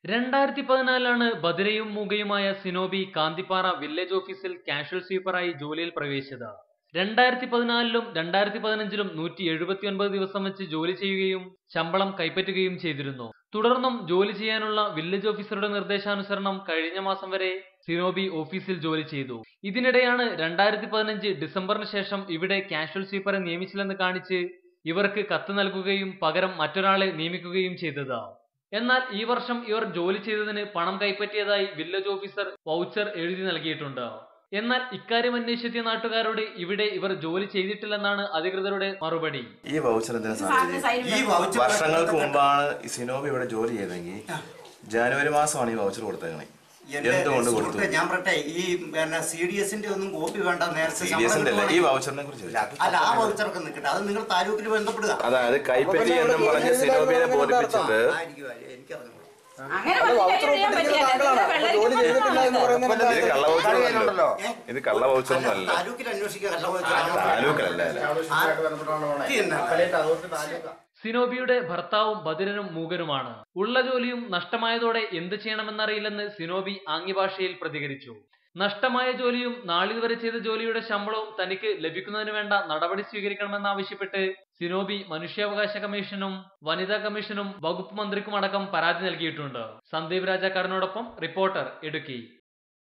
രണ്ടായിരത്തി പതിനാലിലാണ് ബദിരയും മൂകയുമായ സിനോബി കാന്തിപ്പാറ വില്ലേജ് ഓഫീസിൽ കാഷ്വൽ സ്വീപ്പറായി ജോലിയിൽ പ്രവേശിച്ചത് രണ്ടായിരത്തി പതിനാലിലും രണ്ടായിരത്തി പതിനഞ്ചിലും നൂറ്റി എഴുപത്തി ഒൻപത് ദിവസം വെച്ച് ജോലി ചെയ്യുകയും ശമ്പളം കൈപ്പറ്റുകയും ചെയ്തിരുന്നു തുടർന്നും ജോലി ചെയ്യാനുള്ള വില്ലേജ് ഓഫീസറുടെ നിർദ്ദേശാനുസരണം കഴിഞ്ഞ മാസം വരെ സിനോബി ഓഫീസിൽ ജോലി ചെയ്തു ഇതിനിടെയാണ് രണ്ടായിരത്തി പതിനഞ്ച് ഡിസംബറിന് ശേഷം ഇവിടെ കാഷ്വൽ സ്വീപ്പറെ നിയമിച്ചില്ലെന്ന് കാണിച്ച് ഇവർക്ക് കത്ത് നൽകുകയും പകരം മറ്റൊരാളെ നിയമിക്കുകയും ചെയ്തത് എന്നാൽ ഈ വർഷം ഇവർ ജോലി ചെയ്തതിന് പണം കൈപ്പറ്റിയതായി വില്ലേജ് ഓഫീസർ വൗച്ചർ എഴുതി നൽകിയിട്ടുണ്ട് എന്നാൽ ഇക്കാര്യം അന്വേഷിച്ചെത്തിയ നാട്ടുകാരോട് ഇവിടെ ഇവർ ജോലി ചെയ്തിട്ടില്ലെന്നാണ് അധികൃതരുടെ മറുപടി ഈ വൗച്ചർ എന്തിനാ സാധിച്ചത് ഈ വൗച്ചർ വർഷങ്ങൾക്ക് മുമ്പാണ് ഈ സിനോബി ഇവിടെ ജോലി ചെയ്തെങ്കിൽ ജനുവരി മാസമാണ് ഈ വൗച്ചർ കൊടുത്തേക്കണേ എന്റെ എന്തുകൊണ്ട് കൊടുത്തു സുഹൃത്തെ ഞാൻ പറട്ടെ ഈ പിന്നെ സി ഡി എസിന്റെ ഒന്നും കോപ്പി വേണ്ട നേരത്തെ സി ഡി ശമ്പളം എസിന്റെ അല്ല ഈ കിട്ടുവാണെങ്കിൽ- വൗച്ചറിനെ കുറിച്ച് ചോദിച്ചു. അല്ല ആ വൗച്ചറൊക്കെ നിൽക്കട്ടെ അത് നിങ്ങൾ താലൂക്കിൽ ബന്ധപ്പെടുക അതായത് കൈപ്പറ്റി എന്നും പറഞ്ഞ് സിനോബിനെ ബോധിപ്പിച്ചിട്ട് ആയിരിക്കും, ആയിരിക്കും. എനിക്കറിഞ്ഞൂടാ. അങ്ങനെ പറഞ്ഞു ചെയ്യാൻ പറ്റില്ല ജോലി ചെയ്തിട്ടില്ല എന്ന് പറയുന്നത് ഇത് കള്ള വൗച്ചറൊന്നുമല്ലോ ഉണ്ടല്ലോ ഇത് കള്ള വൗച്ചറൊന്നും അല്ല താലൂക്കിൽ അന്വേഷിക്കുക കള്ള വൗച്ചർ താലൂക്കിലല്ല അല്ല സിനോബിയുടെ ഭർത്താവും ബദിരനും മൂകനുമാണ് ഉള്ള ജോലിയും നഷ്ടമായതോടെ എന്ത് ചെയ്യണമെന്നറിയില്ലെന്ന് സിനോബി ആംഗ്യഭാഷയിൽ പ്രതികരിച്ചു നഷ്ടമായ ജോലിയും നാളിതുവരെ ചെയ്ത ജോലിയുടെ ശമ്പളവും തനിക്ക് ലഭിക്കുന്നതിന് വേണ്ട നടപടി സ്വീകരിക്കണമെന്നാവശ്യപ്പെട്ട് സിനോബി മനുഷ്യാവകാശ കമ്മീഷനും വനിതാ കമ്മീഷനും വകുപ്പ് മന്ത്രിക്കുമടക്കം പരാതി നൽകിയിട്ടുണ്ട് സന്ദീപ് രാജാക്കാരനോടൊപ്പം റിപ്പോർട്ടർ ഇടുക്കി